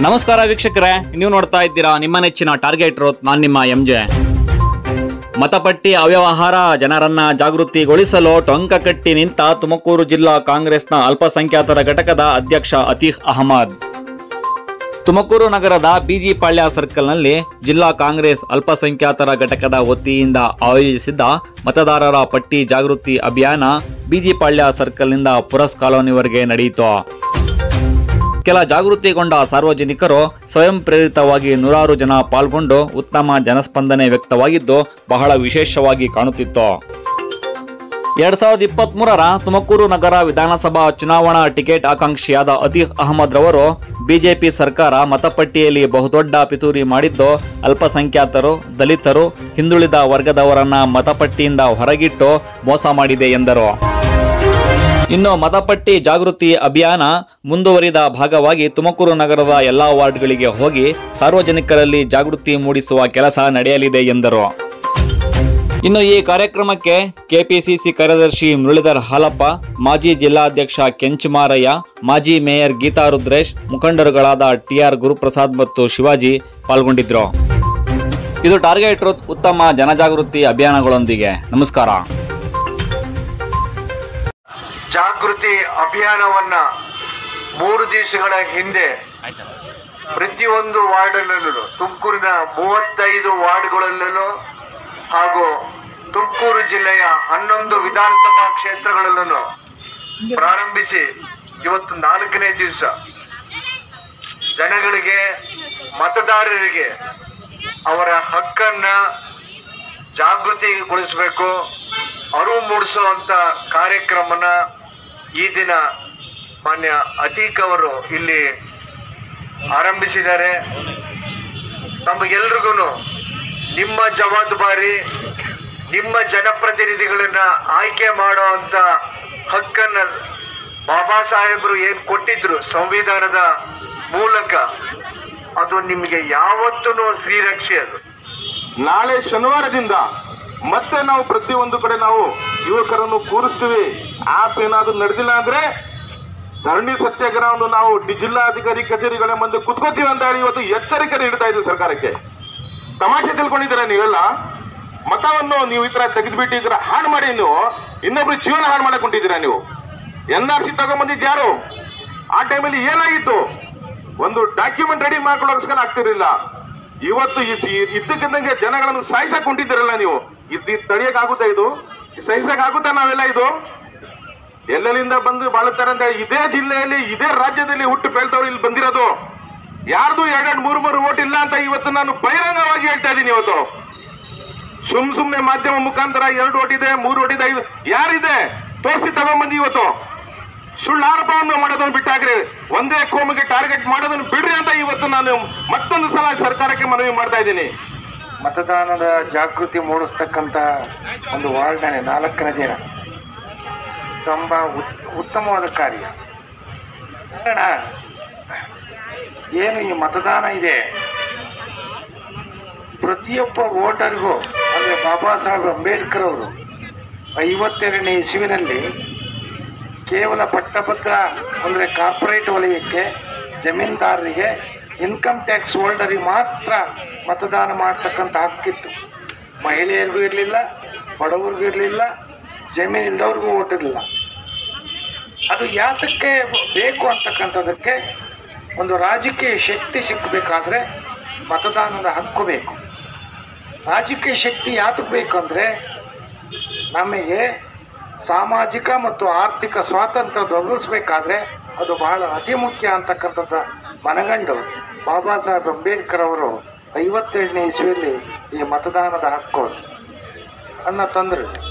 ನಮಸ್ಕಾರ ವೀಕ್ಷಕರೇ ನೀವು ನೋಡ್ತಾ ಇದ್ದೀರಾ ನಿಮ್ಮ ನೆಚ್ಚಿನ ಟಾರ್ಗೆಟ್ ರೋತ್ ನಾನ್ ನಿಮ್ಮ ಎಂಜೆ ಮತಪಟ್ಟಿ ಅವ್ಯವಹಾರ ಜನರನ್ನ ಜಾಗೃತಿಗೊಳಿಸಲು ಟೊಂಕ ಕಟ್ಟಿ ನಿಂತ ತುಮಕೂರು ಜಿಲ್ಲಾ ಕಾಂಗ್ರೆಸ್ನ ಅಲ್ಪಸಂಖ್ಯಾತರ ಘಟಕದ ಅಧ್ಯಕ್ಷ ಅತೀಕ್ ಅಹಮದ್ ತುಮಕೂರು ನಗರದ ಬಿಜಿ ಪಾಳ್ಯ ಸರ್ಕಲ್ನಲ್ಲಿ ಜಿಲ್ಲಾ ಕಾಂಗ್ರೆಸ್ ಅಲ್ಪಸಂಖ್ಯಾತರ ಘಟಕದ ವತಿಯಿಂದ ಆಯೋಜಿಸಿದ್ದ ಮತದಾರರ ಪಟ್ಟಿ ಜಾಗೃತಿ ಅಭಿಯಾನ ಬಿಜಿ ಪಾಳ್ಯ ಸರ್ಕಲ್ನಿಂದ ಪುರಸ್ ಕಾಲೋನಿವರೆಗೆ ನಡೆಯಿತು ಕೆಲ ಜಾಗೃತಿಗೊಂಡ ಸಾರ್ವಜನಿಕರು ಸ್ವಯಂ ಪ್ರೇರಿತವಾಗಿ ನೂರಾರು ಜನ ಪಾಲ್ಗೊಂಡು ಉತ್ತಮ ಜನಸ್ಪಂದನೆ ವ್ಯಕ್ತವಾಗಿದ್ದು ಬಹಳ ವಿಶೇಷವಾಗಿ ಕಾಣುತ್ತಿತ್ತು ಎರಡ್ ಸಾವಿರದ ಇಪ್ಪತ್ತ್ ಮೂರರ ತುಮಕೂರು ನಗರ ವಿಧಾನಸಭಾ ಚುನಾವಣಾ ಟಿಕೆಟ್ ಆಕಾಂಕ್ಷಿಯಾದ ಅತೀಕ್ ಅಹಮದ್ ರವರು ಬಿಜೆಪಿ ಸರ್ಕಾರ ಮತಪಟ್ಟಿಯಲ್ಲಿ ಬಹುದೊಡ್ಡ ಪಿತೂರಿ ಮಾಡಿದ್ದು ಅಲ್ಪಸಂಖ್ಯಾತರು ದಲಿತರು ಹಿಂದುಳಿದ ವರ್ಗದವರನ್ನ ಮತಪಟ್ಟಿಯಿಂದ ಹೊರಗಿಟ್ಟು ಮೋಸ ಮಾಡಿದೆ ಎಂದರು ಇನ್ನು ಮತಪಟ್ಟಿ ಜಾಗೃತಿ ಅಭಿಯಾನ ಮುಂದುವರಿದ ಭಾಗವಾಗಿ ತುಮಕೂರು ನಗರದ ಎಲ್ಲಾ ವಾರ್ಡ್ಗಳಿಗೆ ಹೋಗಿ ಸಾರ್ವಜನಿಕರಲ್ಲಿ ಜಾಗೃತಿ ಮೂಡಿಸುವ ಕೆಲಸ ನಡೆಯಲಿದೆ ಎಂದರು ಇನ್ನು ಈ ಕಾರ್ಯಕ್ರಮಕ್ಕೆ ಕೆಪಿಸಿಸಿ ಕಾರ್ಯದರ್ಶಿ ಮುರಳೀಧರ್ ಹಾಲಪ್ಪ ಮಾಜಿ ಜಿಲ್ಲಾಧ್ಯಕ್ಷ ಕೆಂಚಮಾರಯ್ಯ ಮಾಜಿ ಮೇಯರ್ ಗೀತಾ ರುದ್ರೇಶ್ ಮುಖಂಡರುಗಳಾದ ಟಿಆರ್ ಗುರುಪ್ರಸಾದ್ ಮತ್ತು ಶಿವಾಜಿ ಪಾಲ್ಗೊಂಡಿದ್ರು ಇದು ಟಾರ್ಗೆಟ್ ರೂತ್ ಉತ್ತಮ ಜನಜಾಗೃತಿ ಅಭಿಯಾನಗಳೊಂದಿಗೆ ನಮಸ್ಕಾರ ಜಾಗೃತಿ ಅಭಿಯಾನವನ್ನ ಮೂರು ದಿವಸಗಳ ಹಿಂದೆ ಪ್ರತಿಯೊಂದು ವಾರ್ಡ್ನಲ್ಲೂ ತುಮಕೂರಿನ ಮೂವತ್ತೈದು ವಾರ್ಡ್ಗಳಲ್ಲೂ ಹಾಗೂ ತುಮಕೂರು ಜಿಲ್ಲೆಯ ಹನ್ನೊಂದು ವಿಧಾನಸಭಾ ಕ್ಷೇತ್ರಗಳಲ್ಲೂ ಪ್ರಾರಂಭಿಸಿ ಇವತ್ತು ನಾಲ್ಕನೇ ದಿವಸ ಜನಗಳಿಗೆ ಮತದಾರರಿಗೆ ಅವರ ಹಕ್ಕನ್ನ ಜಾಗೃತಿಗೊಳಿಸಬೇಕು ಅರಿವು ಮೂಡಿಸುವಂತ ಕಾರ್ಯಕ್ರಮನ ಈ ದಿನ ಮಾನ್ಯ ಅತೀಕ್ ಅವರು ಇಲ್ಲಿ ಆರಂಭಿಸಿದ್ದಾರೆ ನಮಗೆಲ್ರಿಗೂ ನಿಮ್ಮ ಜವಾಬ್ದಾರಿ ನಿಮ್ಮ ಜನಪ್ರತಿನಿಧಿಗಳನ್ನ ಆಯ್ಕೆ ಮಾಡುವಂತ ಹಕ್ಕನ್ನ ಬಾಬಾ ಸಾಹೇಬರು ಏನ್ ಕೊಟ್ಟಿದ್ರು ಸಂವಿಧಾನದ ಮೂಲಕ ಅದು ನಿಮಗೆ ಯಾವತ್ತೂ ಶ್ರೀರಕ್ಷೆ ಅದು ನಾಳೆ ಶನಿವಾರದಿಂದ ಮತ್ತೆ ನಾವು ಪ್ರತಿಯೊಂದು ಕಡೆ ನಾವು ಯುವಕರನ್ನು ಕೂರಿಸ್ತೀವಿ ಆಪ್ ಏನಾದ್ರು ನಡೆದಿಲ್ಲ ಅಂದ್ರೆ ಧರಣಿ ಸತ್ಯಾಗ್ರಹವನ್ನು ನಾವು ಡಿ- ಜಿಲ್ಲಾಧಿಕಾರಿ ಕಚೇರಿಗಳ ಮುಂದೆ ಕುತ್ಕೋತೀವಿ ಅಂತ ಹೇಳಿ ಇವತ್ತು ಎಚ್ಚರಿಕೆ ನೀಡ್ತಾ ಇದ್ದೀವಿ ಸರ್ಕಾರಕ್ಕೆ ತಮಾಷೆ ತಿಳ್ಕೊಂಡಿದ್ದೀರಾ ನೀವೆಲ್ಲ ಮತವನ್ನು ನೀವು ಈ ತರ ತೆಗೆದ್ಬಿಟ್ಟು ಈ ತರ ಹಾಳು ಮಾಡಿ ನೀವು ಇನ್ನೊಬ್ರು ಜೀವನ ಹಾಳು ಮಾಡಕ್ ಹೊಂಟಿದ್ದೀರಾ ನೀವು ಎನ್ ಆರ್ ಸಿ ತಗೊಂಡ್ಬಂದಿದ್ದು ಯಾರು ಆ ಟೈಮಲ್ಲಿ ಏನಾಗಿತ್ತು ಒಂದು ಡಾಕ್ಯುಮೆಂಟ್ ರೆಡಿ ಮಾಡ್ಕೊಳ್ಳೋಸ್ಕರ ಆಗ್ತಿರ್ಲಿಲ್ಲ ಇವತ್ತು ಈ- ಈ- ಇದ್ದಕ್ಕಿದ್ದಂಗೆ ಜನಗಳನ್ನು ಸಾಯಿಸಕ್ ಹೊಂಟಿದ್ದೀರಲ್ಲ ನೀವು ಇದು ತಡೆಯಕ್ ಆಗುತ್ತಾ ಇದು ಸಹಿಸಕ್ ಆಗುತ್ತಾ ನಾವೆಲ್ಲ ಇದು ಎಲ್ಲೆಲ್ಲಿಂದ ಬಂದು ಬಾಳುತ್ತಾರೆ ಅಂತ ಹೇಳಿ ಇದೇ ಜಿಲ್ಲೆಯಲ್ಲಿ ಇದೇ ರಾಜ್ಯದಲ್ಲಿ ಹುಟ್ಟು ಬೆಳೆದವರು ಇಲ್ಲಿ ಬಂದಿರೋದು ಯಾರ್ದು ಎರಡೆರಡು ಮೂರು ಮೂರು ಓಟ್ ಇಲ್ಲ ಅಂತ ಇವತ್ತು ನಾನು ಬಹಿರಂಗವಾಗಿ ಹೇಳ್ತಾ ಇದ್ದೀನಿ ಇವತ್ತು ಸುಮ್ ಸುಮ್ನೆ ಮಾಧ್ಯಮ ಮುಖಾಂತರ ಎರಡು ಓಟ್ ಇದೆ ಮೂರು ಓಟ್ ಇದೆ ಐದು ಯಾರಿದೆ ತೋರಿಸಿ ತಗೊಂಬಂದಿ ಇವತ್ತು ಸುಳ್ಳು ಆರೋಪವನ್ನು ಮಾಡೋದನ್ನು ಬಿಟ್ಟಾಗ್ರಿ ಒಂದೇ ಕೋಮಿಗೆ ಟಾರ್ಗೆಟ್ ಮಾಡೋದನ್ನು ಬಿಡ್ರಿ ಅಂತ ಇವತ್ತು ನಾನು ಮತ್ತೊಂದು ಸಲ ಸರ್ಕಾರಕ್ಕೆ ಮನವಿ ಮಾಡ್ತಾ ಇದ್ದೀನಿ ಮತದಾನದ ಜಾಗೃತಿ ಮೂಡಿಸ್ತಕ್ಕಂಥ ಒಂದು ವಾರ್ಡ್ನೇ ನಾಲ್ಕನೇ ದಿನ ತುಂಬ ಉತ್- ಉತ್ತಮವಾದ ಕಾರ್ಯ ಕಾರಣ ಏನು ಈ ಮತದಾನ ಇದೆ ಪ್ರತಿಯೊಬ್ಬ ವೋಟರ್ಗೂ ಅಂದರೆ ಬಾಬಾ ಸಾಹೇಬ್ ಅಂಬೇಡ್ಕರ್ ಅವರು ಐವತ್ತೆರಡನೇ ಇಸುವಿನಲ್ಲಿ ಕೇವಲ ಪಟ್ಟಭದ್ರ ಅಂದರೆ ಕಾರ್ಪೊರೇಟ್ ವಲಯಕ್ಕೆ ಜಮೀನ್ದಾರರಿಗೆ ಇನ್ಕಮ್ ಟ್ಯಾಕ್ಸ್ ಹೋಲ್ಡರಿಗೆ ಮಾತ್ರ ಮತದಾನ ಮಾಡ್ತಕ್ಕಂಥ ಹಕ್ಕಿತ್ತು ಮಹಿಳೆಯರಿಗೂ ಇರಲಿಲ್ಲ ಬಡವರಿಗೂ ಇರಲಿಲ್ಲ ಜಮೀನಿಂದವ್ರಿಗೂ ಓಟ್ ಇರಲಿಲ್ಲ ಅದು ಯಾತಕ್ಕೆ ಬೇಕು ಅಂತಕ್ಕಂಥದ್ದಕ್ಕೆ ಒಂದು ರಾಜಕೀಯ ಶಕ್ತಿ ಸಿಕ್ಕಬೇಕಾದ್ರೆ ಮತದಾನದ ಹಕ್ಕು ಬೇಕು ರಾಜಕೀಯ ಶಕ್ತಿ ಯಾತಕ್ಕೆ ಬೇಕು ಅಂದರೆ ನಮಗೆ ಸಾಮಾಜಿಕ ಮತ್ತು ಆರ್ಥಿಕ ಸ್ವಾತಂತ್ರ್ಯ ದೊರಕಿಸ್ಬೇಕಾದ್ರೆ ಅದು ಬಹಳ ಅತಿ ಮುಖ್ಯ ಅಂತಕ್ಕಂಥದ್ದು ಮನಗಂಡು ಬಾಬಾ ಸಾಹೇಬ್ ಅಂಬೇಡ್ಕರ್ ಅವರು ಐವತ್ತೆರಡನೇ ಇಸ್ವಿಯಲ್ಲಿ ಈ ಮತದಾನದ ಹಕ್ಕು ಅನ್ನ ತಂದರು